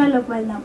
వివరాల్లోకి వెళ్దాం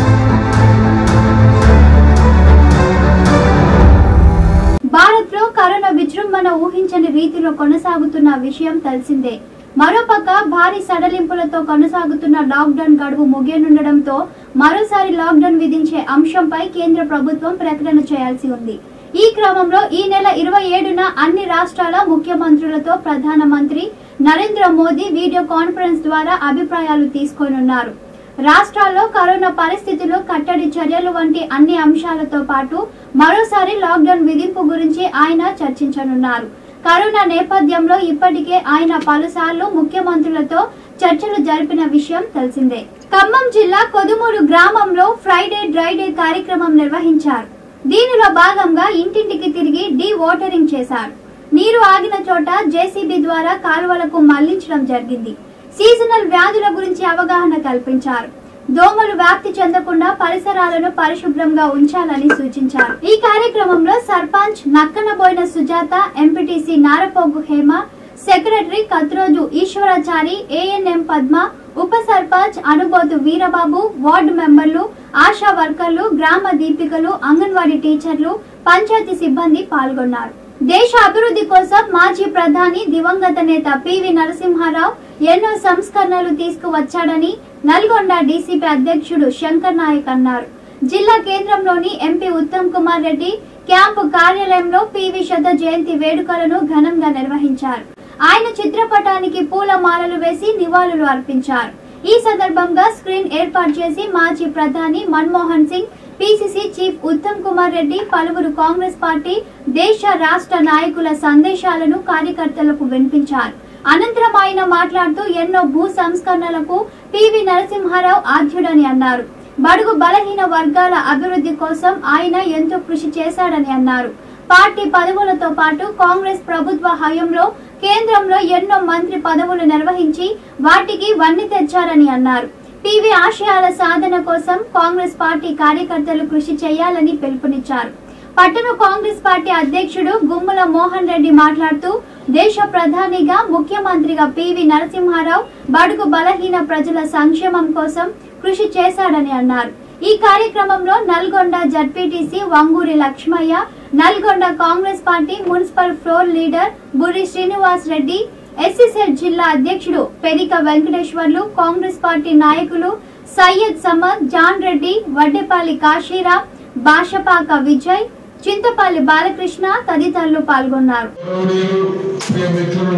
భారత్ లో కరోనా విజృంభణ ఊహించని రీతిలో కొనసాగుతున్న విషయం తెలిసిందే మరోపక్క భారీ సడలింపులతో కొనసాగుతున్న లాక్డౌన్ గడువు ముగియనుండడంతో మరోసారి లాక్డౌన్ విధించే అంశంపై కేంద్ర ప్రభుత్వం ప్రకటన చేయాల్సి ఉంది ఈ క్రమంలో ఈ నెల ఇరవై ఏడున అన్ని రాష్ట్రాల ముఖ్యమంత్రులతో ప్రధానమంత్రి నరేంద్ర మోదీ వీడియో కాన్ఫరెన్స్ ద్వారా అభిప్రాయాలు తీసుకోనున్నారు రాష్ట్రాల్లో కరోనా పరిస్థితులు కట్టడి చర్యలు వంటి అన్ని అంశాలతో పాటు మరోసారి లాక్డౌన్ విధింపు గురించి ఆయన చర్చించనున్నారు కరోనా నేపథ్యంలో ఇప్పటికే ఆయన పలుసార్లు ముఖ్యమంత్రులతో చర్చలు జరిపిన విషయం తెలిసిందే ఖమ్మం జిల్లా కొదుమూరు గ్రామంలో ఫ్రైడే డ్రైడే కార్యక్రమం నిర్వహించారు దీనిలో భాగంగా ఇంటింటికి తిరిగి డీ వాటరింగ్ చేశారు నీరు ఆగిన చోట జేసీబీ ద్వారా కాలువలకు మళ్లించడం జరిగింది సీజనల్ వ్యాధుల గురించి అవగాహన కల్పించారు దోమలు వ్యాప్తి చెందకుండా పరిసరాలను పరిశుభ్రంగా ఉంచాలని సూచించారు ఈ కార్యక్రమంలో sarpanch Nakkanaboina Sujatha MPTC Narapogu Hema secretary Katroju Eshwarachari ANM Padma ఉప సర్పంచ్ అనుబోతు వీరబాబు వార్డు మెంబర్లు ఆశా వర్కర్లు గ్రామ దీపికలు అంగన్వాడీ టీచర్లు పంచాయతీ సిబ్బంది పాల్గొన్నారు దేశ అభివృద్ధి కోసం మాజీ ప్రధాని దివంగత నేత పివి నరసింహారావు ఎన్నో సంస్కరణలు తీసుకువచ్చాడని నల్గొండ డీసీపీ అధ్యక్షుడు శంకర్ నాయక్ అన్నారు జిల్లా కేంద్రంలోని ఎంపీ ఉత్తమ్ కుమార్ రెడ్డి క్యాంపు కార్యాలయంలో పివి శత జయంతి వేడుకలను ఘనంగా నిర్వహించారు ఆయన చిత్రపటానికి పూల మాలలు వేసి నివాళులు అర్పించారు ఈ సందర్భంగా స్క్రీన్ ఏర్పాటు చేసి మాజీ ప్రధాని మన్మోహన్ సింగ్ పిసిసి చీఫ్ ఉత్తమ్ కుమార్ రెడ్డి పలువురు కాంగ్రెస్ పార్టీ దేశ రాష్ట్ర నాయకుల సందేశాలను కార్యకర్తలకు వినిపించారు అనంతరం ఆయన మాట్లాడుతూ ఎన్నో భూ సంస్కరణలకు పివి నరసింహారావు ఆద్యుడని అన్నారు బడుగు బలహీన వర్గాల అభివృద్ధి కోసం ఆయన ఎంతో కృషి చేశాడని అన్నారు పార్టీ పదవులతో పాటు కాంగ్రెస్ ప్రభుత్వ హయంలో కేంద్రంలో ఎన్నో మంత్రి పదవులు నిర్వహించి వాటికి వన్నె తెచ్చారని అన్నారు పివి ఆశయాల సాధన కోసం కాంగ్రెస్ పార్టీ కార్యకర్తలు కృషి చేయాలని పిలుపునిచ్చారు పట్టణ కాంగ్రెస్ పార్టీ అధ్యక్షుడు గుమ్మల మోహన్ రెడ్డి మాట్లాడుతూ దేశ ప్రధానిగా ముఖ్యమంత్రిగా పివి నరసింహారావు బడుగు బలహీన ప్రజల సంక్షేమం కోసం కృషి చేశాడని అన్నారు ఈ కార్యక్రమంలో Nalgonda ZPTC Vanguri Lakshmaiah Nalgonda Congress party municipal floor leader Burri Srinivas Reddy SC cell జిల్లా అధ్యక్షుడు పెరిక వెంకటేశ్వర్లు కాంగ్రెస్ పార్టీ నాయకులు సయ్యద్ సమద్ జాన్ రెడ్డి వడ్డెపల్లి కాశీరాం భాషపాక విజయ్ చింతపల్లి బాలకృష్ణ తదితరులు పాల్గొన్నారు గౌరవనీయులు ప్రియ మిత్రులు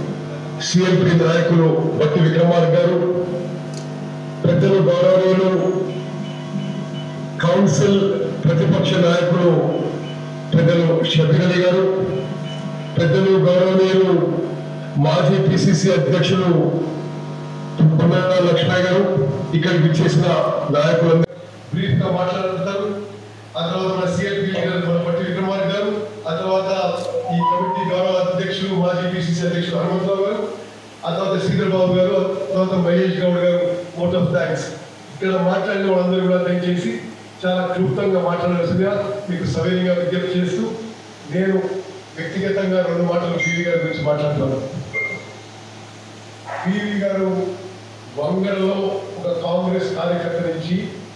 సిఎల్పి నాయకులు బట్టి విక్రమార్క గారు పెద్దలు గౌరవనీయులు కౌన్సిల్ ప్రతిపక్ష నాయకులు పెద్దలు షబీర్ అలీ గారు పెద్దలు గౌరవనీయులు మాజీ పిసిసి అధ్యక్షులు పొన్నాల లక్ష్మయ్య గారు ఇక్కడికి చేసిన నాయకులందరూ బ్రీఫ్ గా మాట్లాడుతారు ఆ తర్వాత మన సిఎల్పి లీడర్ మన పట్టి విక్రమార్ గారు ఆ తర్వాత ఈ కమిటీ గౌరవ అధ్యక్షులు మాజీ పిసిసి అధ్యక్షులు హనుమంతరావు గారు ఆ తర్వాత శ్రీధర్ బాబు గారు ఆ తర్వాత మహేష్ గౌడ్ గారు ఓట్ ఆఫ్ థ్యాంక్స్ ఇక్కడ మాట్లాడిన వాళ్ళందరూ కూడా దయచేసి చాలా క్లుప్తంగా మాట్లాడాల్సిందిగా మీకు సవినీయంగా విజ్ఞప్తి చేస్తూ నేను వ్యక్తిగతంగా రెండు మాటలు పివి గారి గురించి మాట్లాడుతున్నాను పివి గారు వంగడలో ఒక కాంగ్రెస్ కార్యకర్త నుంచి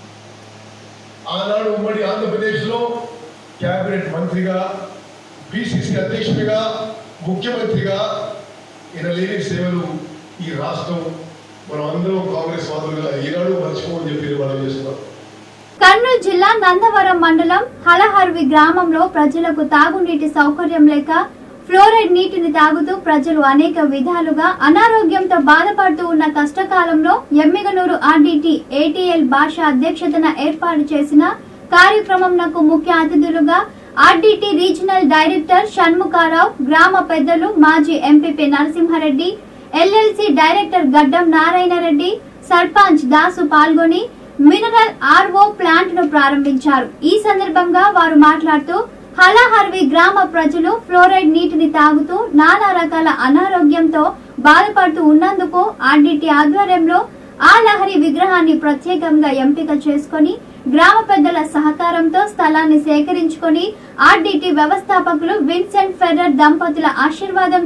ఆనాడు ఉమ్మడి ఆంధ్రప్రదేశ్లో క్యాబినెట్ మంత్రిగా పిసిసి అధ్యక్షుడిగా ముఖ్యమంత్రిగా ఈయన లేని సేవలు ఈ రాష్ట్రం మనం అందరం కాంగ్రెస్ వాదులుగా ఈనాడు మర్చిపోమని చెప్పి మనం చేస్తున్నాం కర్నూలు జిల్లా నందవరం మండలం హలహర్వి గ్రామంలో ప్రజలకు తాగునీటి సౌకర్యం లేక ఫ్లోరైడ్ నీటిని తాగుతూ ప్రజలు అనేక విధాలుగా అనారోగ్యంతో బాధపడుతూ ఉన్న కష్టకాలంలో ఎమ్మిగనూరు ఆర్డీటీ ఏటీఎల్ భాష అధ్యక్షతన ఏర్పాటు చేసిన కార్యక్రమంనకు ముఖ్య అతిథులుగా ఆర్డీటీ రీజనల్ డైరెక్టర్ షణ్ముఖారావు గ్రామ పెద్దలు మాజీ ఎంపీపీ నరసింహారెడ్డి ఎల్ఎల్సి డైరెక్టర్ గడ్డం నారాయణ రెడ్డి సర్పంచ్ దాసు పాల్గొని మినరల్ ఆర్ఓ ప్లాంట్ ను ప్రారంభించారు ఈ సందర్భంగా వారు మాట్లాడుతూ హలాహర్వి గ్రామ ప్రజలు ఫ్లోరైడ్ నీటిని తాగుతూ నానా రకాల అనారోగ్యంతో బాధపడుతూ ఉన్నందుకు ఆర్డీటీ ఆధ్వర్యంలో ఆ లహరి విగ్రహాన్ని ప్రత్యేకంగా ఎంపిక చేసుకొని గ్రామ పెద్దల సహకారంతో స్థలాన్ని సేకరించుకొని ఆర్డీటీ వ్యవస్థాపకులు విన్సెంట్ ఫెడర్ దంపతుల ఆశీర్వాదంతో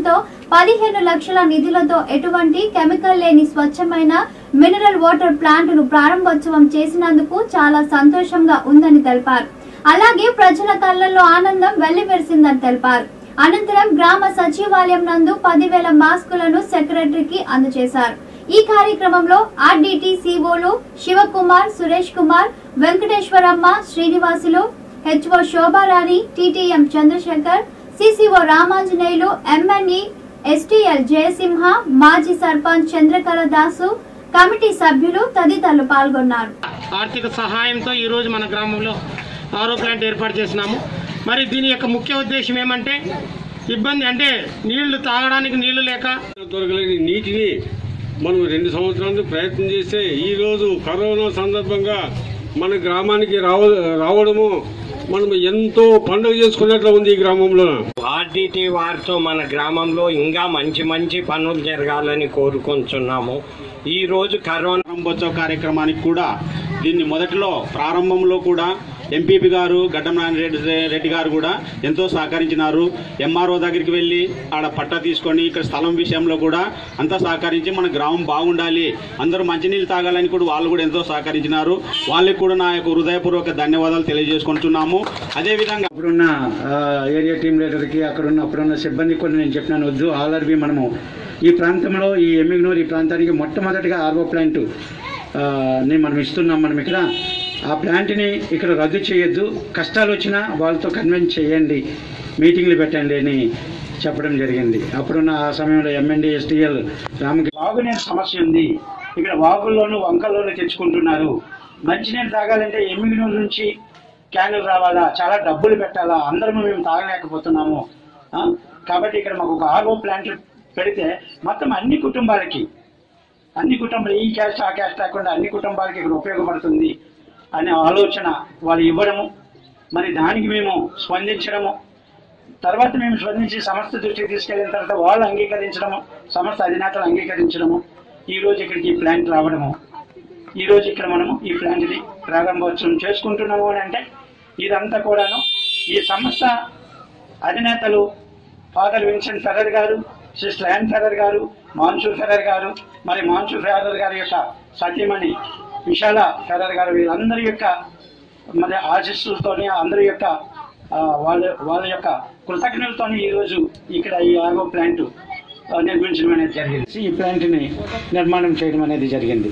పదిహేను లక్షల నిధులతో ఎటువంటి కెమికల్ లేని స్వచ్ఛమైన మినరల్ వాటర్ ప్లాంట్ ను ప్రారంభోత్సవం చేసినందుకు చాలా సంతోషంగా ఉందని తెలిపారు అలాగే ప్రజల కళ్ళల్లో ఆనందం వెల్లివిరిసిందని తెలిపారు అనంతరం గ్రామ సచివాలయం నందు పదివేల మాస్కులను సెక్రటరీకి అందజేశారు ఈ కార్యక్రమంలో ఆర్డీటీ సిఓలు Shivakumar Suresh Kumar Venkateswaramma Srinivasulu HO Shobharani TTM Chandrasekhar CCO Ramanjaneyulu MNE STL Jayasimha మాజీ సర్పంచ్ చంద్రకళ దాసు కమిటీ సభ్యులు తదితరులు పాల్గొన్నారు ఆర్థిక సహాయంతో ఈరోజు మన గ్రామంలో ఆరో ప్లాంట్ ఏర్పాటు చేసినాము మరి దీని యొక్క ముఖ్య ఉద్దేశం ఏమంటే ఇబ్బంది అంటే నీళ్లు తాగడానికి నీళ్లు లేక దొరకలేని నీటిని మనం రెండు సంవత్సరాల నుంచి ప్రయత్నం చేస్తే ఈరోజు కరోనా సందర్భంగా మన గ్రామానికి రావ రావడము మనం ఎంతో పండుగ చేసుకున్నట్లు ఉంది ఈ గ్రామంలో ఆర్డిటి వారితో మన గ్రామంలో ఇంకా మంచి మంచి పనులు జరగాలని కోరుకుంటున్నాము ఈ రోజు కరోనా ప్రారంభోత్సవ కార్యక్రమానికి కూడా దీన్ని మొదట్లో ప్రారంభంలో కూడా ఎంపీపీ గారు గడ్డం రెడ్డి రెడ్డి గారు కూడా ఎంతో సహకరించినారు ఎంఆర్ఓ దగ్గరికి వెళ్ళి ఆడ పట్టా తీసుకొని ఇక్కడ స్థలం విషయంలో కూడా అంతా సహకరించి మన గ్రామం బాగుండాలి అందరూ మంచినీళ్ళు తాగాలని కూడా వాళ్ళు కూడా ఎంతో సహకరించినారు వాళ్ళకి కూడా నా యొక్క హృదయపూర్వక ధన్యవాదాలు తెలియజేసుకుంటున్నాము అదేవిధంగా అప్పుడున్న ఆ, ఏరియా టీమ్ లీడర్కి అక్కడున్న అప్పుడున్న సిబ్బందికి కూడా నేను చెప్పినాను వద్దు ఆల్ఆర్బి మనము ఈ ప్రాంతంలో ఈ ఎమ్మిగ్నూర్ ఈ ప్రాంతానికి మొట్టమొదటిగా ఆర్వో ప్లాంట్ ఆ, ని మనం ఇస్తున్నాం మనం ఇక్కడ ఆ ప్లాంట్ని ఇక్కడ రద్దు చేయొద్దు కష్టాలు వచ్చినా వాళ్ళతో కన్విన్స్ చేయండి మీటింగ్లు పెట్టండి అని చెప్పడం జరిగింది అప్పుడున్న ఆ సమయంలో ఎంఎన్డి ఎస్టీఎల్ రామకి వాగునీరు సమస్య ఉంది ఇక్కడ వాగుల్లోనూ వంకల్లోనూ తెచ్చుకుంటున్నారు మంచినీరు తాగాలంటే ఎమ్మిగినూరు నుంచి క్యాన్లు రావాలా చాలా డబ్బులు పెట్టాలా అందరము మేము తాగలేకపోతున్నాము ఆ? కాబట్టి ఇక్కడ మాకు ఒక ఆర్ఓ ప్లాంట్ పెడితే మొత్తం అన్ని కుటుంబాలకి అన్ని కుటుంబాలు ఈ క్యాస్ట్ ఆ క్యాస్ట్ కాకుండా అన్ని కుటుంబాలకి ఇక్కడ ఉపయోగపడుతుంది అనే ఆలోచన వాళ్ళు ఇవ్వడము మరి దానికి మేము స్పందించడము తర్వాత మేము స్పందించి సంస్థ దృష్టికి తీసుకెళ్ళిన తర్వాత వాళ్ళు అంగీకరించడము సంస్థ అధినేతలు అంగీకరించడము ఈ రోజు ఇక్కడికి ఈ ప్లాంట్ రావడము ఈ రోజు ఇక్కడ మనము ఈ ప్లాంట్ని ప్రారంభోత్సవం చేసుకుంటున్నాము అని అంటే ఇదంతా కూడాను ఈ సంస్థ అధినేతలు ఫాదర్ విన్సెంట్ ఫెరర్ గారు సిస్టర్ యాన్ ఫెరర్ గారు మాన్సూర్ ఫెరర్ గారు మరి మాన్సూర్ ఫెరర్ గారి యొక్క సత్యమణి విశాల ఫెరర్ గారు వీళ్ళందరి యొక్క మరి ఆశీస్సులతోని అందరి యొక్క ఆ, వాళ్ళ వాళ్ళ యొక్క కృతజ్ఞతలతోని ఈరోజు ఇక్కడ ఈ ఆర్గో ప్లాంట్ ఆ, నిర్మించడం అనేది జరిగింది ఈ ప్లాంట్ని నిర్మాణం చేయడం అనేది జరిగింది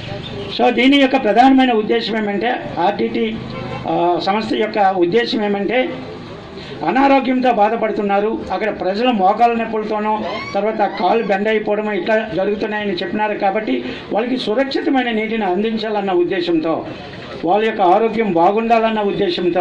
సో దీని యొక్క ప్రధానమైన ఉద్దేశం ఏమంటే ఆర్టీటీ సంస్థ యొక్క ఉద్దేశం ఏమంటే అనారోగ్యంతో బాధపడుతున్నారు అక్కడ ప్రజలు మోకాల నొప్పులతోనూ తర్వాత కాళ్ళు బెండ్ అయిపోవడం ఇట్లా జరుగుతున్నాయని చెప్పినారు కాబట్టి వాళ్ళకి సురక్షితమైన నీటిని అందించాలన్న ఉద్దేశంతో వాళ్ళ యొక్క ఆరోగ్యం బాగుండాలన్న ఉద్దేశంతో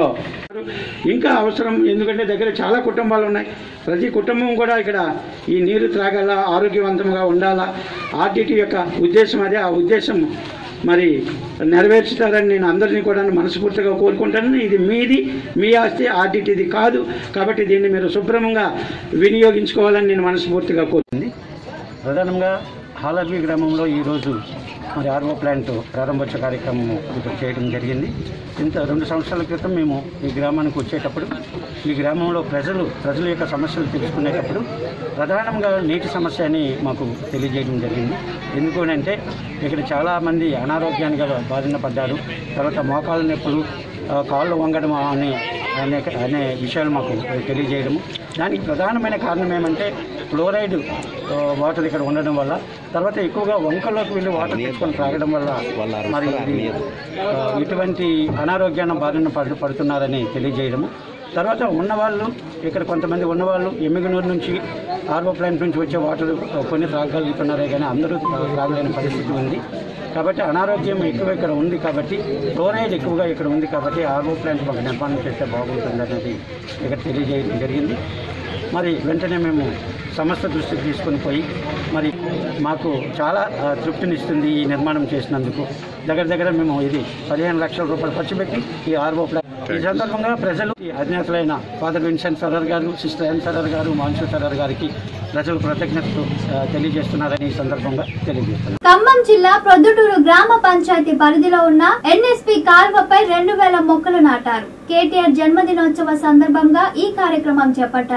ఇంకా అవసరం ఎందుకంటే దగ్గర చాలా కుటుంబాలు ఉన్నాయి ప్రతి కుటుంబం కూడా ఇక్కడ ఈ నీరు త్రాగాల ఆరోగ్యవంతంగా ఉండాలా ఆర్టీటీ యొక్క ఉద్దేశం అదే ఆ ఉద్దేశం మరి నెరవేర్చుతారని నేను అందరినీ కూడా మనస్ఫూర్తిగా కోరుకుంటాను ఇది మీది మీ ఆస్తి ఆర్టీటీది కాదు కాబట్టి దీన్ని మీరు శుభ్రంగా వినియోగించుకోవాలని నేను మనస్ఫూర్తిగా కోరుతుంది ప్రధానంగా హాలర్వి గ్రామంలో ఈరోజు మరి ఆర్ఓ ప్లాంట్ ప్రారంభోత్సవ కార్యక్రమం ఇక్కడ చేయడం జరిగింది ఇంత రెండు సంవత్సరాల క్రితం మేము ఈ గ్రామానికి వచ్చేటప్పుడు ఈ గ్రామంలో ప్రజలు ప్రజల యొక్క సమస్యలు తెలుసుకునేటప్పుడు ప్రధానంగా నీటి సమస్య అని మాకు తెలియజేయడం జరిగింది ఎందుకు అని అంటే ఇక్కడ చాలామంది అనారోగ్యానికి బారిన పడ్డారు తర్వాత మోకాళ్ళ నొప్పులు ఆ, కాళ్ళు వంగడం అనే అనే అనే విషయాలు మాకు తెలియజేయడము దానికి ప్రధానమైన కారణం ఏమంటే ఫ్లోరైడ్ ఆ, వాటర్ ఇక్కడ ఉండడం వల్ల తర్వాత ఎక్కువగా వంకల్లోకి వెళ్ళి వాటర్ తెచ్చుకొని త్రాగడం వల్ల మరి ఇది, ఆ, ఇటువంటి అనారోగ్యాన్ని బారిన పడు పడుతున్నారని తెలియజేయడము తర్వాత ఉన్నవాళ్ళు ఇక్కడ కొంతమంది ఉన్నవాళ్ళు ఎమ్మిగనూరు నుంచి ఆర్వో ప్లాంట్ నుంచి వచ్చే వాటర్ కొన్ని త్రాగలుగుతున్నారే కానీ అందరూ త్రాగలేని పరిస్థితి ఉంది కాబట్టి అనారోగ్యం ఎక్కువ ఇక్కడ ఉంది కాబట్టి ఫ్లోరైడ్ ఎక్కువగా ఇక్కడ ఉంది కాబట్టి ఆర్వో ప్లాంట్ మాకు నిర్మాణం చేస్తే బాగుంటుంది అనేది ఇక్కడ తెలియజేయడం జరిగింది మరి వెంటనే మేము సంస్థ దృష్టికి తీసుకొని పోయి మరి మాకు చాలా ఆ, తృప్తినిస్తుంది ఈ నిర్మాణం చేసినందుకు దగ్గర దగ్గర మేము ఇది పదిహేను లక్షల రూపాయలు ఖర్చు పెట్టి ఈ ఆర్వో ప్లాంట్ ఈ సందర్భంగా ప్రజలు ఈ అధినేతలైన ఫాదర్ విన్సెంట్ ఫెరర్ గారు సిస్టర్ ఎన్ ఫెరర్ గారు మాన్సూ ఫెరర్ గారికి ప్రజలు కృతజ్ఞతలు ఆ, తెలియజేస్తున్నారని ఈ సందర్భంగా తెలియజేస్తున్నారు ఖమ్మం జిల్లా ప్రొద్దుటూరు గ్రామ పంచాయతీ పరిధిలో ఉన్న ఎన్ఎస్పి కాల్వపై రెండు వేల మొక్కలు నాటారు కేటీఆర్ జన్మదినోత్సవ సందర్భంగా ఈ కార్యక్రమం చేపట్టారు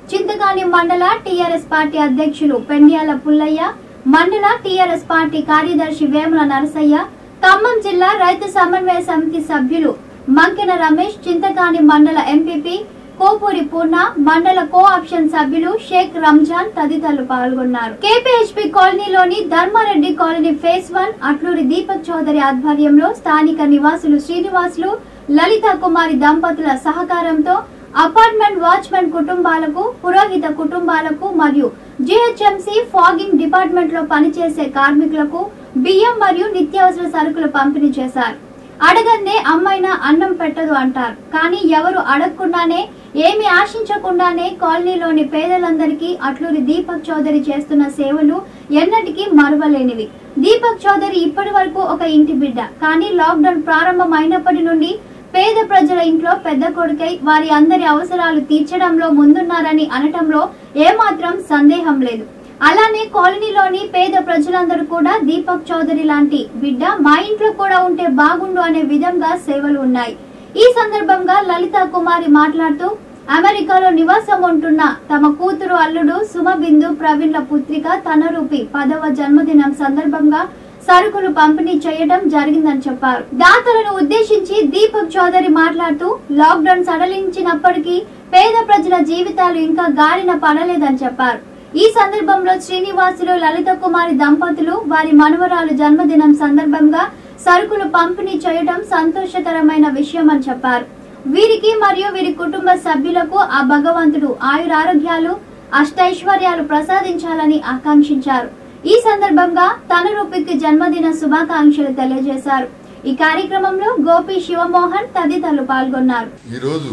చింతకాని మండల టీఆర్ఎస్ పార్టీ అధ్యక్షులు పెండ్యాల పుల్లయ్య మండల టీఆర్ఎస్ పార్టీ కార్యదర్శి వేముల నరసయ్య ఖమ్మం జిల్లా రైతు సమన్వయ సమితి సభ్యులు మంకెన రమేష్ చింతకాని మండల ఎంపీపీ కోపూరి పూర్ణ మండల కో ఆప్షన్ సభ్యులు షేక్ రంజాన్ తదితరులు పాల్గొన్నారు కేపీహెచ్పీ కాలనీలోని Dharmareddy colony phase one Atluri Deepak Chowdary ఆధ్వర్యంలో స్థానిక నివాసులు శ్రీనివాసులు లలిత కుమారి దంపతుల సహకారంతో అపార్ట్మెంట్ వాచ్మెన్ కుటుంబాలకు పురోహిత కుటుంబాలకు మరియు జిహెచ్ఎంసీ ఫాగింగ్ డిపార్ట్మెంట్ లో పనిచేసే కార్మికులకు బియ్యం మరియు నిత్యావసర సరుకులు పంపిణీ చేశారు అడగందే అమ్మైనా అన్నం పెట్టదు అంటారు కానీ ఎవరు అడగకుండానే ఏమి ఆశించకుండానే కాలనీలోని పేదలందరికీ అట్లూరి దీపక్ చౌదరి చేస్తున్న సేవలు ఎన్నటికీ మరువలేనివి దీపక్ చౌదరి ఇప్పటి వరకు ఒక ఇంటి బిడ్డ కానీ లాక్డౌన్ ప్రారంభం అయినప్పటి నుండి పేద ప్రజల ఇంట్లో పెద్ద కొడుకై వారి అందరి అవసరాలు తీర్చడంలో ముందున్నారని అనటంలో ఏమాత్రం సందేహం లేదు అలానే కాలనీలోని పేద ప్రజలందరూ కూడా దీపక్ చౌదరి లాంటి బిడ్డ మా ఇంట్లో కూడా ఉంటే బాగుండు అనే విధంగా సేవలు ఉన్నాయి ఈ సందర్భంగా లలిత కుమారి మాట్లాడుతూ అమెరికాలో నివాసం ఉంటున్న తమ కూతురు అల్లుడు సుమబిందు ప్రవీణ్ల పుత్రిక తన రూపి పదవ జన్మదినం సందర్భంగా సరుకులు పంపిణీ చేయడం జరిగిందని చెప్పారు దాతలను ఉద్దేశించి దీపక్ చౌదరి మాట్లాడుతూ లాక్డౌన్ సడలించినప్పటికీ పేద ప్రజల జీవితాలు ఇంకా గాలిన పడలేదని చెప్పారు ఈ సందర్భంలో శ్రీనివాసులు లలిత కుమారి దంపతులు వారి మనవరాలు జన్మదినం సందర్భంగా సరుకులు పంపిణీ చేయడం సంతోషకరమైన విషయమని చెప్పారు వీరికి మరియు వీరి కుటుంబ సభ్యులకు ఆ భగవంతుడు ఆయురారోగ్యాలు అష్టైశ్వర్యాలు ప్రసాదించాలని ఆకాంక్షించారు ఈ సందర్భంగా తన రూపికి జన్మదిన శుభాకాంక్షలు తెలియజేశారు ఈ కార్యక్రమంలో గోపి శివమోహన్ తదితరులు పాల్గొన్నారు ఈరోజు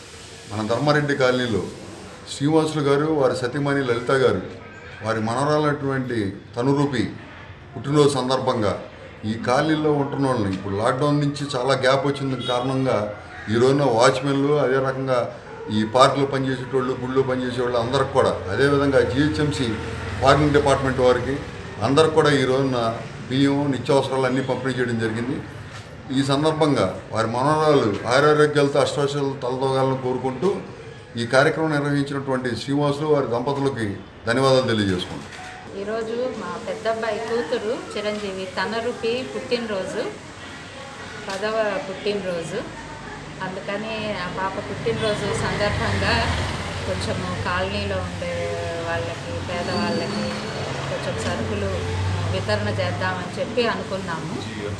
మన ధర్మారెడ్డి కాలనీలో శ్రీనివాసులు గారు వారి సతీమణి లలిత గారు వారి మనవరాలైనటువంటి తనురూపి పుట్టినరోజు సందర్భంగా ఈ కాలనీలో ఉంటున్న వాళ్ళని ఇప్పుడు లాక్డౌన్ నుంచి చాలా గ్యాప్ వచ్చిన కారణంగా ఈ రోజున వాచ్మెన్లు అదే రకంగా ఈ పార్కులో పనిచేసేటోళ్ళు గుళ్ళు పనిచేసేవాళ్ళు అందరికి కూడా అదేవిధంగా జిహెచ్ఎంసి పార్కింగ్ డిపార్ట్మెంట్ వారికి అందరికి కూడా ఈ రోజున బియ్యం నిత్యావసరాలు అన్నీ పంపిణీ చేయడం జరిగింది ఈ సందర్భంగా వారి మనవరాలు ఆయురారోగ్యాలతో అష్టవశాలు తలదోగాలను కోరుకుంటూ ఈ కార్యక్రమం నిర్వహించినటువంటి శ్రీనివాసులు వారి దంపతులకి ధన్యవాదాలు తెలియజేసుకుంటాం ఈరోజు మా పెద్దబ్బాయి కూతురు చిరంజీవి తనరుపి పుట్టినరోజు పదవ పుట్టినరోజు అందుకని ఆ పాప పుట్టినరోజు సందర్భంగా కొంచెము కాలనీలో ఉండే వాళ్ళకి పేదవాళ్ళకి కొంచెం సరుకులు వితరణ చేద్దామని చెప్పి అనుకున్నాము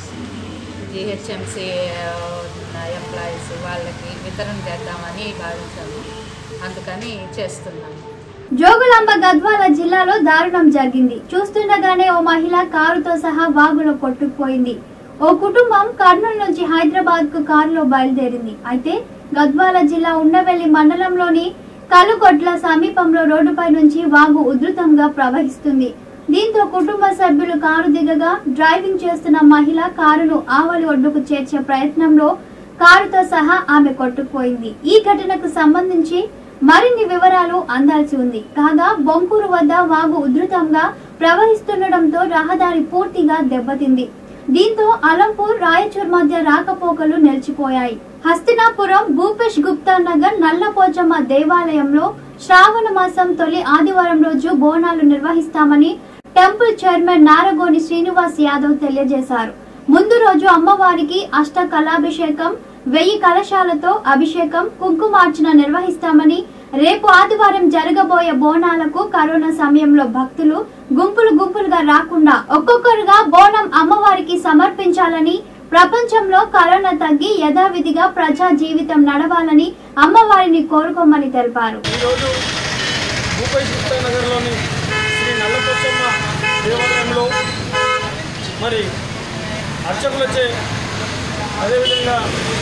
జిహెచ్ఎంసి ఎంప్లాయీస్ వాళ్ళకి వితరణ చేద్దామని భావించాము అందుకని చేస్తున్నాము జోగులాంబ గద్వాల జిల్లాలో దారుణం జరిగింది చూస్తుండగానే ఓ మహిళ కారుతో సహా వాగులో కొట్టుకుపోయింది ఓ కుటుంబం కర్నూలు నుంచి హైదరాబాద్ కు కారులో బయలుదేరింది అయితే గద్వాల జిల్లా ఉండవెల్లి మండలంలోని కలుగొట్ల సమీపంలో రోడ్డుపై నుంచి వాగు ఉధృతంగా ప్రవహిస్తుంది దీంతో కుటుంబ సభ్యులు కారు దిగగా డ్రైవింగ్ చేస్తున్న మహిళ కారును ఆవలి ఒడ్డుకు చేర్చే ప్రయత్నంలో కారుతో సహా ఆమె కొట్టుకుపోయింది ఈ ఘటనకు సంబంధించి మరిన్ని వివరాలు అందాల్సి ఉంది కాగా బొంకూరు వద్ద వాగు ఉధృతంగా ప్రవహిస్తుండటంతో రహదారి పూర్తిగా దెబ్బతింది దీంతో అలంపూర్ రాయచూర్ మధ్య రాకపోకలు నిలిచిపోయాయి హస్తినాపురం భూపేష్ గుప్తా నగర్ నల్లపోచమ్మ దేవాలయంలో శ్రావణ మాసం తొలి ఆదివారం రోజు బోనాలు నిర్వహిస్తామని టెంపుల్ చైర్మన్ నారగోని శ్రీనివాస్ యాదవ్ తెలియజేశారు ముందు రోజు అమ్మవారికి అష్ట కళాభిషేకం వెయ్యి కలశాలతో అభిషేకం కుంకుమార్చన నిర్వహిస్తామని రేపు ఆదివారం జరగబోయే బోనాలకు కరోనా సమయంలో భక్తులు గుంపులు గుంపులుగా రాకుండా ఒక్కొక్కరుగా బోనం అమ్మవారికి సమర్పించాలని ప్రపంచంలో కరోనా తగ్గి యథావిధిగా ప్రజా జీవితం నడవాలని అమ్మవారిని కోరుకోమని తెలిపారు ఈరోజు భూపేష్ గుప్తా నగర్లోని శ్రీ నల్లకొచ్చమ్మ దేవాలయంలో మరి అర్చకులచే అదేవిధంగా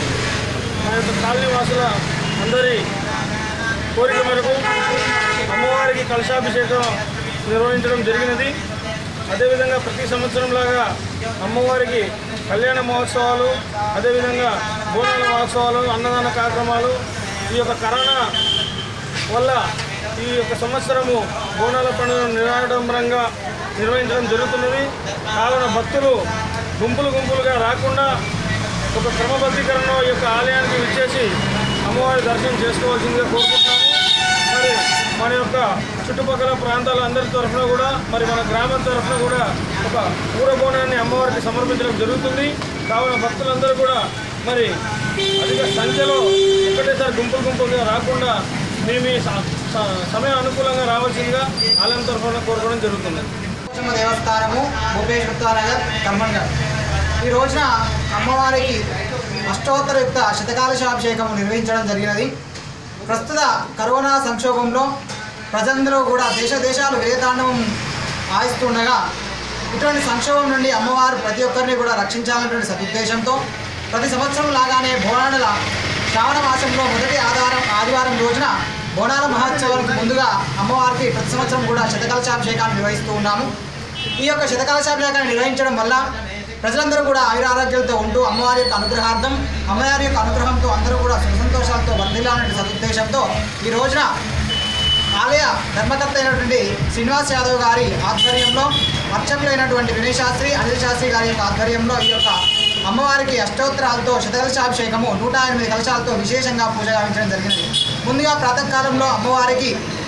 మా యొక్క కాలనీ వాసుల అందరి కోరిక మేరకు అమ్మవారికి కలశాభిషేకం నిర్వహించడం జరిగినది అదేవిధంగా ప్రతి సంవత్సరంలాగా అమ్మవారికి కళ్యాణ మహోత్సవాలు అదేవిధంగా బోనాల మహోత్సవాలు అన్నదాన కార్యక్రమాలు ఈ యొక్క కరోనా వల్ల ఈ యొక్క సంవత్సరము బోనాల పండుగను నిరాడంబరంగా నిర్వహించడం జరుగుతున్నది కావున భక్తులు గుంపులు గుంపులుగా రాకుండా ఒక క్రమబద్ధీకరణలో ఈ యొక్క ఆలయానికి విచ్చేసి అమ్మవారి దర్శనం చేసుకోవాల్సిందిగా కోరుకుంటున్నాము మరి మన యొక్క చుట్టుపక్కల ప్రాంతాల అందరి తరఫున కూడా మరి మన గ్రామం తరఫున కూడా ఒక ఊర బోనాన్ని అమ్మవారికి సమర్పించడం జరుగుతుంది కావున భక్తులందరూ కూడా మరి అధిక సంఖ్యలో ఒకటేసారి గుంపులు గుంపులుగా రాకుండా మేము ఈ స- స- సమయం అనుకూలంగా రావాల్సిందిగా ఆలయం తరఫున కోరుకోవడం జరుగుతుంది పోచమ్మ దేవస్థానము భూపేష్ గుప్తానగర్ కర్మన్గర్ ఈ రోజున అమ్మవారికి అష్టోత్తరయుక్త శతకాలశాభిషేకం నిర్వహించడం జరిగినది ప్రస్తుత కరోనా సంక్షోభంలో ప్రజలందరూ కూడా దేశ దేశాలు వేతాండవం ఆయిస్తుండగా ఇటువంటి సంక్షోభం నుండి అమ్మవారు ప్రతి ఒక్కరిని కూడా రక్షించాలనేటువంటి సదుద్దేశంతో ప్రతి సంవత్సరం లాగానే బోనాల శ్రావణ మాసంలో మొదటి ఆధారం ఆదివారం రోజున బోనాల మహోత్సవానికి ముందుగా అమ్మవారికి ప్రతి సంవత్సరం కూడా శతకలశాభిషేకాన్ని నిర్వహిస్తూ ఉన్నాము ఈ యొక్క శతకలశాభిషేకాన్ని నిర్వహించడం వల్ల ప్రజలందరూ కూడా ఆయురారోగ్యాలతో ఉంటూ అమ్మవారి యొక్క అనుగ్రహార్థం అమ్మవారి యొక్క అనుగ్రహంతో అందరూ కూడా సుఖ సంతోషాలతో వర్ధిల్లాలనే సదుద్దేశంతో ఈ రోజున ఆలయ ధర్మకర్త అయినటువంటి శ్రీనివాస్ యాదవ్ గారి ఆధ్వర్యంలో అర్చకులైనటువంటి వినయ్ శాస్త్రి అనిల్ శాస్త్రి గారి యొక్క ఆధ్వర్యంలో ఈ యొక్క అమ్మవారికి అష్టోత్తరాలతో శతకలశాభిషేకము నూట ఎనిమిది కలశాలతో విశేషంగా పూజ గావించడం జరిగినది ముందుగా ప్రాతకాలంలో అమ్మవారికి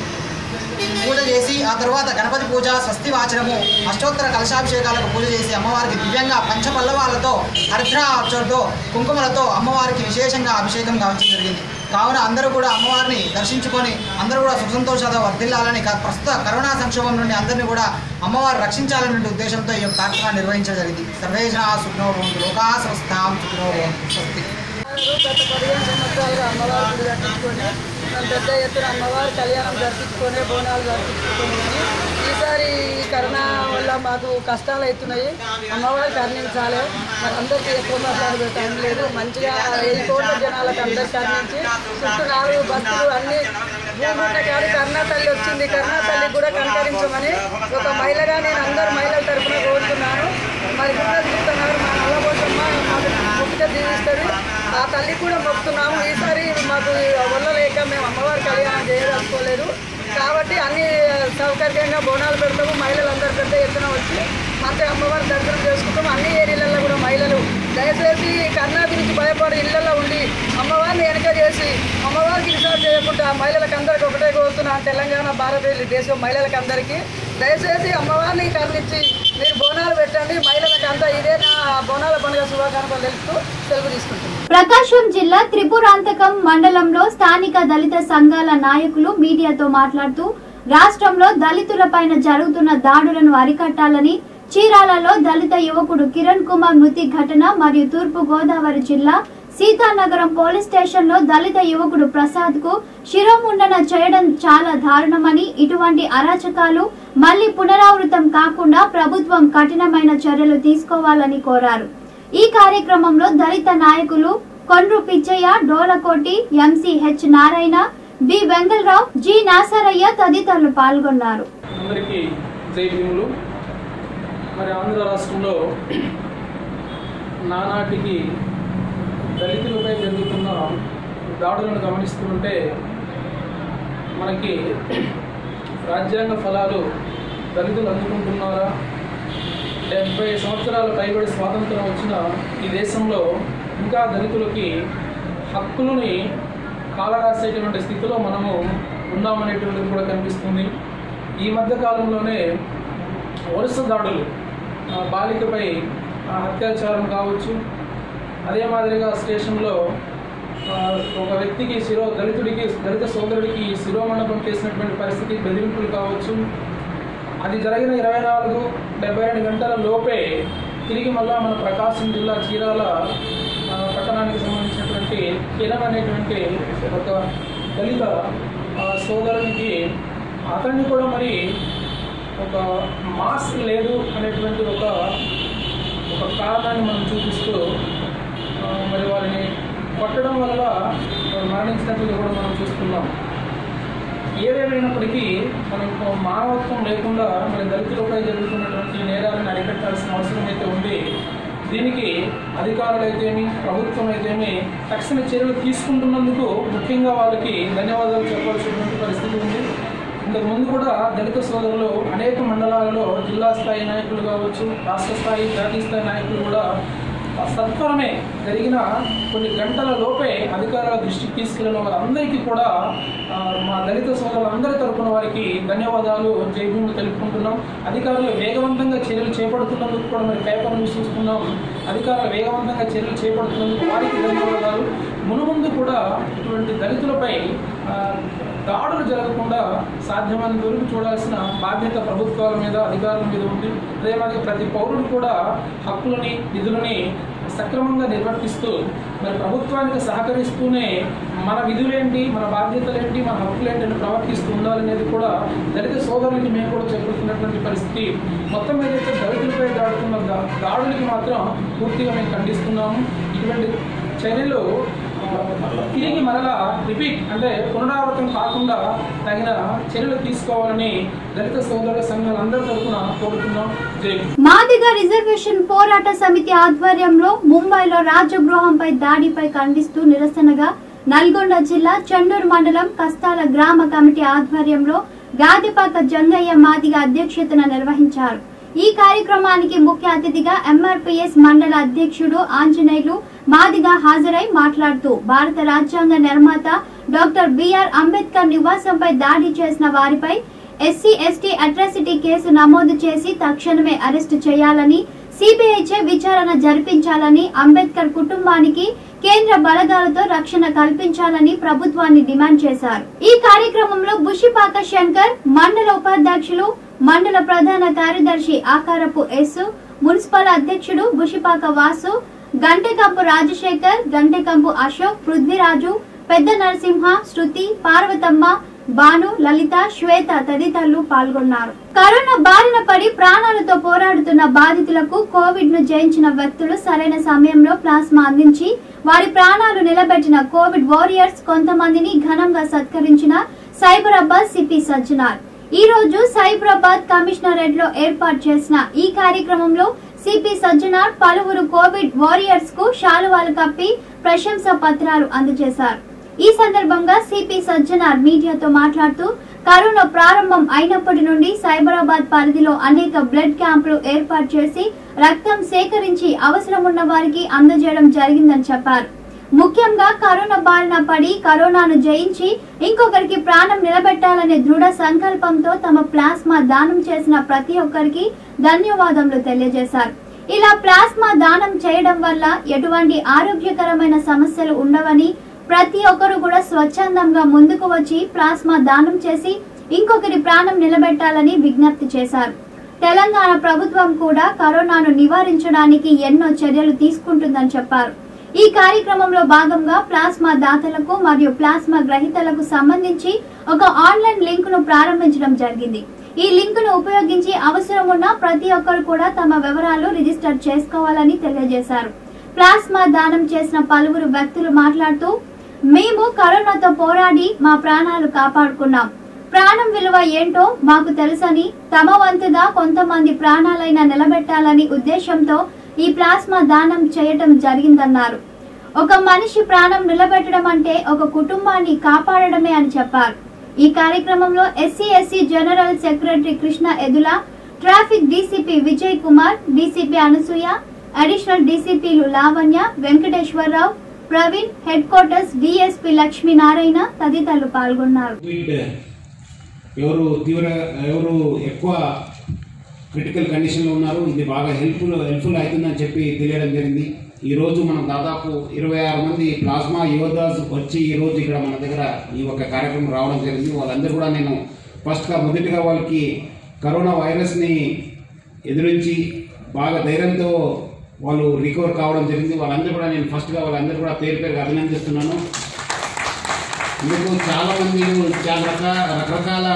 పూజ చేసి ఆ తర్వాత గణపతి పూజ స్వస్తి వాచనము అష్టోత్తర కలశాభిషేకాలకు పూజ చేసి అమ్మవారికి దివ్యంగా పంచపల్లవాలతో హరిద్రాక్షలతో కుంకుమలతో అమ్మవారికి విశేషంగా అభిషేకం గావించడం జరిగింది కావున అందరూ కూడా అమ్మవారిని దర్శించుకొని అందరూ కూడా సుఖ సంతోషాలతో వర్ధిల్లాలని కా- ప్రస్తుత కరోనా సంక్షోభం నుండి అందరినీ కూడా అమ్మవారు రక్షించాలనే ఉద్దేశంతో ఈ యొక్క కార్యక్రమాన్ని నిర్వహించడం జరిగింది సర్వే జనా సుఖనో భవంతు లోకా స్వస్థాం సుఖనో భవంతు స్వస్తి గత పదిహేను సంవత్సరాలుగా అమ్మవారి గుడి కట్టించుకొని మేము పెద్ద ఎత్తున అమ్మవారి కళ్యాణం జరిపించుకొని బోనాలు జరిపించుకొని ఈసారి ఈ కరోనా వల్ల మాకు కష్టాలు అవుతున్నాయి అమ్మవారి కరుణించాలి మరి అందరికీ ఎక్కువ మాట్లాడే టైం లేదు మంచిగా వెయ్యి కోట్ల జనాలకు అందరికి కరుణించి చుట్టూ నాలుగు బస్సులు అన్ని భూమున్న కాడి కరుణా తల్లి వచ్చింది కరుణా తల్లి కూడా కనకరించమని ఒక మహిళగా నేను అందరు మహిళల తరఫున కోరుతున్నాను మరి గుండెలు చెప్తున్నారు మా నల్లబోసమ్మ మాకు మొక్కుగా దీవిస్తుంది ఆ తల్లి కూడా మొక్కుతున్నాము ఈసారి మాకు వల్ల లేక మేము అమ్మవారి కళ్యాణం చేయదలుచుకోలేదు కాబట్టి అన్ని సౌకర్యంగా బోనాలు పెడతాము మహిళలందరూ పెద్ద ఎత్తున వచ్చి మంచిగా అమ్మవారి దర్శనం చేసుకుంటాము అన్ని ఏరియాలలో కూడా మహిళలు దయచేసి కన్నా గురించి భయపడి ఇళ్లలో ఉండి అమ్మవారిని వెనక చేసి అమ్మవారికి ఇన్సార్ చేయకుండా మహిళలకు అందరికీ ఒకటే కోరుతున్నాను తెలంగాణ భారతదేశ దేశం మహిళలకు అందరికీ దయచేసి అమ్మవారిని కరుణించి మీరు బోనాలు పెట్టండి మహిళలకు అంతా ఇదే నా బోనాల పండుగ శుభాకాంక్షలు తెలుపుతూ సెలవు తీసుకుంటున్నాను ప్రకాశం జిల్లా త్రిపురాంతకం మండలంలో స్థానిక దళిత సంఘాల నాయకులు మీడియాతో మాట్లాడుతూ రాష్ట్రంలో దళితులపైన జరుగుతున్న దాడులను అరికట్టాలని చీరాలలో దళిత యువకుడు కిరణ్ కుమార్ మృతి ఘటన మరియు తూర్పు గోదావరి జిల్లా సీతానగరం పోలీస్ స్టేషన్ లో దళిత యువకుడు ప్రసాద్ కు శిరోముండన చేయడం చాలా దారుణమని ఇటువంటి అరాచకాలు మళ్లీ పునరావృతం కాకుండా ప్రభుత్వం కఠినమైన చర్యలు తీసుకోవాలని కోరారు ఈ కార్యక్రమంలో దళిత నాయకులు Kondru Pichaiah Dolakoti MC H Narayana B Vengalarao G Nasaraiah తదితరులు పాల్గొన్నారు అందరికీ జై భీములు మరి ఆంధ్ర రాష్ట్రంలో నానాటికి దళితులపై జరుగుతున్న దాడులను గమనిస్తుంటే మనకి రాజ్యాంగ ఫలాలు దళితులు అందుకుంటున్నారా డెబ్బై సంవత్సరాల పైబడి స్వాతంత్రం వచ్చిన ఈ దేశంలో ఇంకా దళితులకి హక్కులని కాలరాసేటువంటి స్థితిలో మనము ఉన్నామనేటువంటిది కూడా కనిపిస్తుంది ఈ మధ్య కాలంలోనే వరుస దాడులు ఆ, బాలికపై ఆ, అత్యాచారం కావచ్చు అదే మాదిరిగా స్టేషన్లో ఆ, ఒక వ్యక్తికి శిరో దళితుడికి దళిత సోదరుడికి శిరోమండపం చేసినటువంటి పరిస్థితి బెదిరింపులు కావచ్చు అది జరిగిన ఇరవై నాలుగు డెబ్బై రెండు గంటల లోపే తిరిగి మళ్ళా మన ప్రకాశం జిల్లా చీరాల ఆ, పట్టణానికి సంబంధించినటువంటి కిరణ్ అనేటువంటి ఒక దళిత ఆ, సోదరునికి అతన్ని కూడా మరి ఒక మాస్క్ లేదు అనేటువంటి ఒక ఒక కారణాన్ని మనం చూపిస్తూ ఆ, మరి వారిని కొట్టడం వల్ల వారు మరణించినట్లుగా కూడా మనం చూస్తున్నాం ఏవేమైనప్పటికీ మనకు మానవత్వం లేకుండా మన దళితులపై జరుగుతున్నటువంటి నేరాలను అరికట్టాల్సిన అవసరం అయితే ఉంది దీనికి అధికారులు అయితేమి ప్రభుత్వం అయితేమి తక్షణ చర్యలు తీసుకుంటున్నందుకు ముఖ్యంగా వాళ్ళకి ధన్యవాదాలు చెప్పాల్సినటువంటి పరిస్థితి ఉంది ఇంతకు ముందు కూడా దళిత సోదరులు అనేక మండలాలలో జిల్లా స్థాయి నాయకులు కావచ్చు రాష్ట్ర స్థాయి జాతీయ స్థాయి నాయకులు కూడా సత్వరమే జరిగిన కొన్ని గంటల లోపే అధికారుల దృష్టికి తీసుకెళ్లిన వారందరికీ కూడా ఆ, మా దళిత సోదరులందరి తరపున వారికి ధన్యవాదాలు జైభీములు తెలుపుకుంటున్నాం అధికారులు వేగవంతంగా చర్యలు చేపడుతున్నందుకు కూడా మరి పేపర్ న్యూస్ చూస్తున్నాం అధికారులు వేగవంతంగా చర్యలు చేపడుతున్నందుకు వారికి ధన్యవాదాలు మునుముందు కూడా ఇటువంటి దళితులపై ఆ, దాడులు జరగకుండా సాధ్యమైనంత వరకు చూడాల్సిన బాధ్యత ప్రభుత్వాల మీద అధికారుల మీద ఉంది అదే మాదిరి ప్రతి పౌరుడు కూడా హక్కులని విధులని సక్రమంగా నిర్వర్తిస్తూ మరి ప్రభుత్వానికి సహకరిస్తూనే మన విధులేంటి మన బాధ్యతలేంటి మన హక్కులేంటి అని ప్రవర్తిస్తూ ఉండాలనేది కూడా దళిత సోదరులకి మేము కూడా చెప్పుతున్నటువంటి పరిస్థితి మొత్తం ఏదైతే దళితులపై దాడుతున్న దా- దాడులకి మాత్రం పూర్తిగా మేము ఖండిస్తున్నాము ఇటువంటి చర్యలు ఆ, తిరిగి మరలా రిపీట్ అంటే పునరావృతం కాకుండా తగిన చర్యలు తీసుకోవాలని దళిత సోదరుల సంఘాలందరి తరఫున కోరుతున్నాం జై హింద్. మాదిగ రిజర్వేషన్ పోరాట సమితి ఆధ్వర్యంలో ముంబైలో రాజగృహంపై దాడిపై ఖండిస్తూ నిరసనగా నల్గొండ జిల్లా చెన్నూరు మండలం కస్తాల గ్రామ కమిటీ ఆధ్వర్యంలో గాదిపాక జంగయ్య మాదిగ అధ్యక్షతన నిర్వహించారు ఈ కార్యక్రమానికి ముఖ్య అతిథిగా ఎంఆర్పీఎస్ మండల అధ్యక్షుడు ఆంజనేయులు మాదిగ హాజరై మాట్లాడుతూ భారత రాజ్యాంగ నిర్మాత డాక్టర్ బిఆర్ అంబేద్కర్ నివాసంపై దాడి చేసిన వారిపై ఎస్సీ ఎస్టీ అట్రాసిటీ కేసు నమోదు చేసి తక్షణమే అరెస్టు చేయాలని సిబిఐచే విచారణ జరిపించాలని అంబేద్కర్ కుటుంబానికి కేంద్ర బలగాలతో రక్షణ కల్పించాలని ప్రభుత్వాన్ని డిమాండ్ చేశారు ఈ కార్యక్రమంలో బుషిపాక శంకర్ మండల ఉపాధ్యక్షులు మండల ప్రధాన కార్యదర్శి ఆకారపు ఎస్ మున్సిపల్ అధ్యక్షుడు బుషిపాక వాసు గంటెకంపు రాజశేఖర్ గంటెకంపు అశోక్ పృథ్వీరాజు పెద్ద నరసింహ శృతి పార్వతమ్మ భాను లలిత శ్వేత తదితరులు పాల్గొన్నారు కరోనా బారిన పడి ప్రాణాలతో పోరాడుతున్న బాధితులకు కోవిడ్ ను జయించిన వ్యక్తులు సరైన సమయంలో ప్లాస్మా అందించి వారి ప్రాణాలు నిలబెట్టిన కోవిడ్ వారియర్స్ కొంతమందిని ఘనంగా సత్కరించిన సైబరాబాద్ సిపి సజ్జనార్ ఈ రోజు సైబరాబాద్ కమిషనరేట్ లో ఏర్పాటు చేసిన ఈ కార్యక్రమంలో సిపి సజ్జనార్ పలువురు కోవిడ్ వారియర్స్ కు శాలువాలు కప్పి ప్రశంసా పత్రాలు అందజేశారు ఈ సందర్భంగా సిపి సజ్జనార్ మీడియాతో మాట్లాడుతూ కరోనా ప్రారంభం అయినప్పటి నుండి సైబరాబాద్ పరిధిలో అనేక బ్లడ్ క్యాంపులు ఏర్పాటు చేసి రక్తం సేకరించి అవసరం ఉన్న వారికి అందజేయడం జరిగిందని చెప్పారు ముఖ్యంగా కరోనా బారిన పడి కరోనాను జయించి ఇంకొకరికి ప్రాణం నిలబెట్టాలనే దృఢ సంకల్పంతో తమ ప్లాస్మా దానం చేసిన ప్రతి ఒక్కరికి ధన్యవాదములు తెలియజేశారు ఇలా ప్లాస్మా దానం చేయడం వల్ల ఎటువంటి ఆరోగ్యకరమైన సమస్యలు ఉండవని ప్రతి ఒక్కరు కూడా స్వచ్ఛందంగా ముందుకు వచ్చి ప్లాస్మా దానం చేసి ఇంకొకరి ప్రాణం నిలబెట్టాలని విజ్ఞప్తి చేశారు తెలంగాణ ప్రభుత్వం కూడా కరోనాను నివారించడానికి ఎన్నో చర్యలు తీసుకుంటుందని చెప్పారు ఈ కార్యక్రమంలో భాగంగా ప్లాస్మా దాతలకు మరియు ప్లాస్మా గ్రహీతలకు సంబంధించి ఒక ఆన్లైన్ లింక్ ను ప్రారంభించడం జరిగింది ఈ లింక్ ను ఉపయోగించి అవసరం ఉన్న ప్రతి ఒక్కరు కూడా తమ వివరాలు రిజిస్టర్ చేసుకోవాలని తెలియజేశారు ప్లాస్మా దానం చేసిన పలువురు వ్యక్తులు మాట్లాడుతూ మేము కరోనాతో పోరాడి మా ప్రాణాలు కాపాడుకున్నాం ప్రాణం విలువ ఏంటో మాకు తెలుసని తమ వంతుగా కొంతమంది ప్రాణాలైనా నిలబెట్టాలని ఉద్దేశంతో ఈ ప్లాస్మా దానం చేయటం జరిగిందన్నారు ఒక మనిషి ప్రాణం నిలబెట్టడం అంటే ఒక కుటుంబాన్ని కాపాడడమే అని చెప్పారు ఈ కార్యక్రమంలో SC SC general secretary Krishna Edula traffic DCP Vijay Kumar DCP Anasuya additional డీసీపీలు Lavanya Venkateswararao Praveen head quarters DSP Lakshminarayana తదితరులు పాల్గొన్నారు కోవిడ్ ఎవరు తీవ్ర ఎవరు ఎక్కువ క్రిటికల్ కండిషన్లో ఉన్నారు ఇది బాగా హెల్ప్ఫుల్ హెల్ప్ఫుల్ అవుతుందని చెప్పి తెలియడం జరిగింది ఈ రోజు మనం దాదాపు ఇరవై ఆరు మంది ప్లాస్మా యోధాస్ వచ్చి ఈ రోజు ఇక్కడ మన దగ్గర ఈ ఒక కార్యక్రమం రావడం జరిగింది వాళ్ళందరూ కూడా నేను ఫస్ట్గా మొదటిగా వాళ్ళకి కరోనా వైరస్ని ఎదురించి బాగా ధైర్యంతో వాళ్ళు రికవర్ కావడం జరిగింది వాళ్ళందరూ కూడా నేను ఫస్ట్గా వాళ్ళందరూ కూడా పేరు పేరుగా అభినందిస్తున్నాను ఇందుకు చాలా మంది చాలా రకాల రకరకాల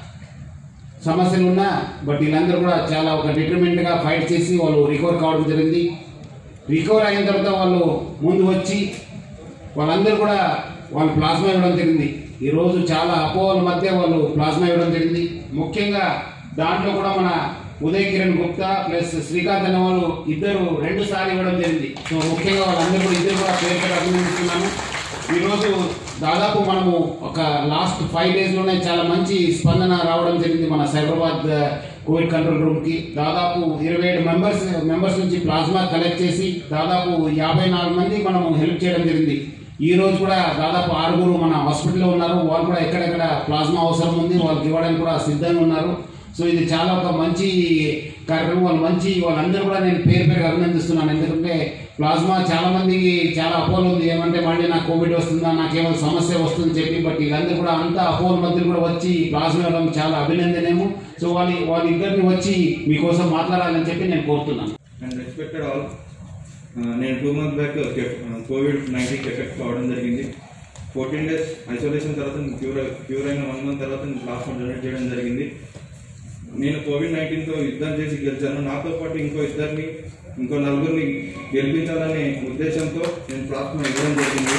సమస్యలు ఉన్నా బట్ వీళ్ళందరూ కూడా చాలా ఒక డిటర్మెంట్గా ఫైట్ చేసి వాళ్ళు రికవర్ కావడం జరిగింది రికవర్ అయిన తర్వాత వాళ్ళు ముందు వచ్చి వాళ్ళందరూ కూడా వాళ్ళు ప్లాస్మా ఇవ్వడం జరిగింది ఈరోజు చాలా అపోహల మధ్య వాళ్ళు ప్లాస్మా ఇవ్వడం జరిగింది ముఖ్యంగా దాంట్లో కూడా మన ఉదయ్ కిరణ్ గుప్తా ప్లస్ శ్రీకాంత్ అనే వాళ్ళు ఇద్దరు రెండు సార్లు ఇవ్వడం జరిగింది సో ముఖ్యంగా వాళ్ళందరూ కూడా ఇద్దరు కూడా పేరు పేరు అభినందిస్తున్నాను ఈరోజు దాదాపు మనము ఒక లాస్ట్ ఫైవ్ డేస్లోనే చాలా మంచి స్పందన రావడం జరిగింది మన సైబరాబాద్ కోవిడ్ కంట్రోల్ రూమ్కి దాదాపు ఇరవై ఏడు మెంబర్స్ మెంబర్స్ నుంచి ప్లాస్మా కలెక్ట్ చేసి దాదాపు యాభై నాలుగు మంది మనము హెల్ప్ చేయడం జరిగింది ఈ రోజు కూడా దాదాపు ఆరుగురు మన హాస్పిటల్లో ఉన్నారు వాళ్ళు కూడా ఎక్కడెక్కడ ప్లాస్మా అవసరం ఉంది వాళ్ళకి ఇవ్వడానికి కూడా సిద్ధంగా ఉన్నారు సో ఇది చాలా ఒక మంచి కార్యక్రమం వాళ్ళు మంచి వాళ్ళందరూ కూడా నేను పేరు పేరు అభినందిస్తున్నాను ఎందుకంటే ప్లాస్మా చాలా మందికి చాలా అపోహలు ఉంది ఏమంటే మళ్ళీ నాకు కోవిడ్ వస్తుందా నాకేమో సమస్య వస్తుందని చెప్పి బట్ వీళ్ళందరూ కూడా అంత అపోహల మధ్య కూడా వచ్చి ప్లాస్మా ఇవ్వడం చాలా అభినందనేమో సో వాళ్ళ వాళ్ళిద్దరిని వచ్చి మీకోసం మాట్లాడాలని చెప్పి నేను కోరుతున్నాను అండ్ రెస్పెక్టెడ్ ఆల్ నేను టూ మంత్ బ్యాక్ కోవిడ్ నైన్టీన్కి ఎఫెక్ట్ కావడం జరిగింది ఫోర్టీన్ డేస్ ఐసోలేషన్ తర్వాత క్యూర్ క్యూర్ అయిన వన్ మంత్ తర్వాత ప్లాస్మా డొనేట్ చేయడం జరిగింది నేను కోవిడ్ నైన్టీన్తో యుద్ధం చేసి గెలిచాను నాతో పాటు ఇంకో ఇద్దరిని ఇంకో నలుగురిని గెలిపించాలనే ఉద్దేశంతో నేను ప్లాస్మా ఇవ్వడం జరిగింది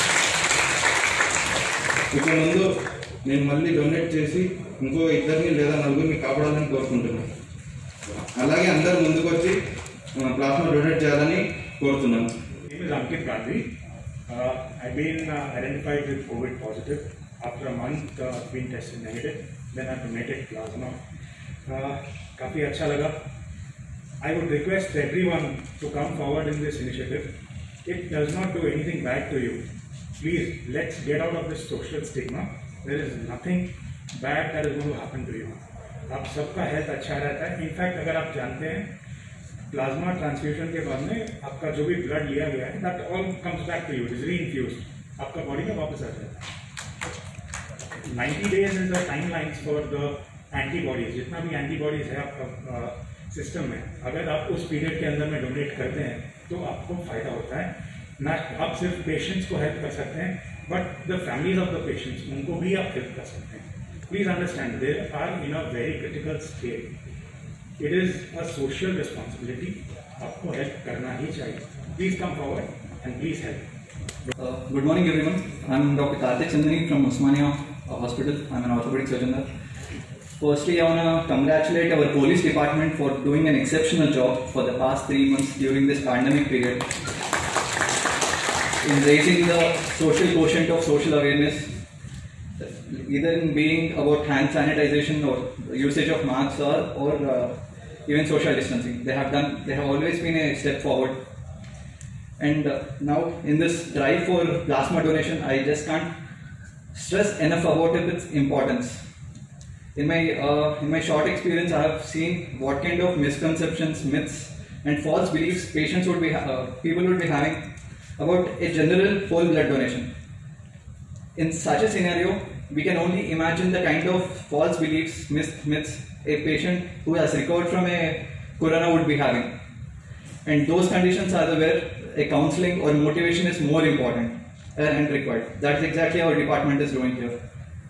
ఇక ముందు నేను మళ్ళీ డొనేట్ చేసి ఇంకో ఇద్దరిని లేదా నలుగురిని కాపాడాలని కోరుకుంటున్నాను అలాగే అందరు ముందుకు వచ్చి ప్లాస్మా డొనేట్ చేయాలని కోరుతున్నాను name is Ankit Gandhi. Uh, I've been uh, identified with COVID positive. After a month, uh, been tested negative. Then I donated plasma. Uh, काफ़ी अच्छा लगा. I would request everyone to come forward in this initiative. It does not do anything bad to you. Please, let's get out of this social stigma. There is nothing bad that is going to happen to you. आप सबका health अच्छा रहता है in fact अगर आप जानते हैं plasma transfusion के बाद में आपका जो भी ब्लड लिया गया है that all comes back to you is reinfuse आपका बॉडी में वापस आ जाता है ninety days is the time lines for the antibodies जितना भी एंटीबॉडीज है आपका सिस्टम में अगर आप उस पीरियड के अंदर में डोनेट करते हैं तो आपको फायदा होता है ना आप सिर्फ पेशेंट्स को हेल्प कर सकते हैं but the families of the patients उनको भी आप हेल्प कर सकते हैं please understand there are in a very critical state it is a social responsibility आपको हेल्प करना ही चाहिए please come forward and please help Uh, good morning, everyone. I'm Dr. Karthik Chandani from Osmania uh, Hospital. I'm an orthopedic surgeon there. Firstly, I want to congratulate our police department for doing an exceptional job for the past three months during this pandemic period in raising the social quotient of social awareness, either in being about hand sanitization or usage of masks or, or uh, even social distancing. They have done. They have always been a step forward. And uh, now, in this drive for plasma donation, I just can't stress enough about it, its importance. In my uh, in my short experience, I have seen what kind of misconceptions, myths, and false beliefs patients would be ha- uh, people would be having about a general whole blood donation. In such a scenario, we can only imagine the kind of false beliefs, myths, myths a patient who has recovered from a corona would be having. And those conditions are the where a counseling or motivation is more important uh, and required. That's exactly our department is doing here.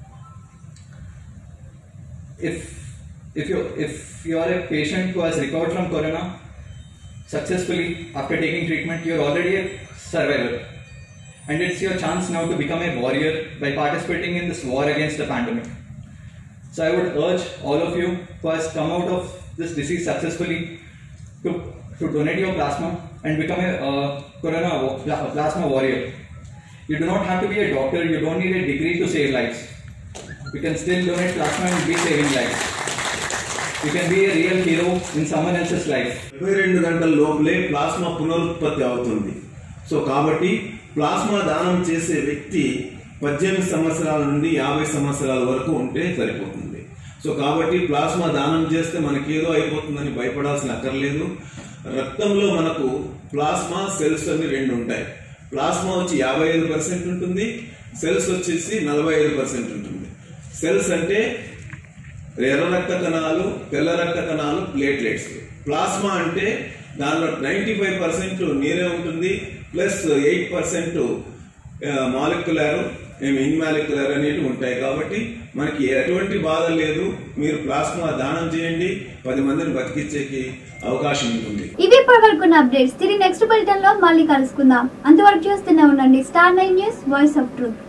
If if you if you are a patient who has recovered from corona successfully after taking treatment, you are already a survivor. And it's your chance now to become a warrior by participating in this war against the pandemic. So I would urge all of you who has come out of this disease successfully to, to donate your plasma and become a uh, corona wa- pla- plasma warrior. You do not have to be a doctor, you don't need a degree to save lives. You can still donate plasma and be saving lives. You can be a real hero in someone else's life. ఇరవై రెండు గంటల లోపలే plasma పునరుత్పత్తి అవుతుంది so కాబట్టి plasma దానం చేసే వ్యక్తి పద్దెనిమిది సంవత్సరాల నుండి యాభై సంవత్సరాల వరకు ఉంటే సరిపోతుంది సో కాబట్టి ప్లాస్మా దానం చేస్తే మనకి ఏదో అయిపోతుందని భయపడాల్సిన అక్కర్లేదు రక్తంలో మనకు ప్లాస్మా సెల్స్ అని రెండు ఉంటాయి ప్లాస్మా వచ్చి యాభై ఐదు పర్సెంట్ ఉంటుంది సెల్స్ వచ్చేసి నలభై ఐదు పర్సెంట్ ఉంటుంది సెల్స్ అంటే ఎర్ర రక్త కణాలు తెల్ల రక్త కణాలు ప్లేట్లెట్స్ ప్లాస్మా అంటే దానిలో నైంటీ ఫైవ్ పర్సెంట్ నీరే ఉంటుంది ప్లస్ ఎయిట్ పర్సెంట్ మాలిక్యులర్ ఇన్మాలిక్యులర్ అనేవి ఉంటాయి కాబట్టి మనకి ఎటువంటి బాధ లేదు మీరు ప్లాస్మా దానం చేయండి పది మందిని బతికించేకి అవకాశం ఉంటుంది ఇవి ఇప్పటి వరకు అప్డేట్స్ తిరిగి నెక్స్ట్ బులెటిన్ లో మళ్ళీ కలుసుకుందాం అంతవరకు చూస్తూనే ఉండండి Star Nine News Voice of truth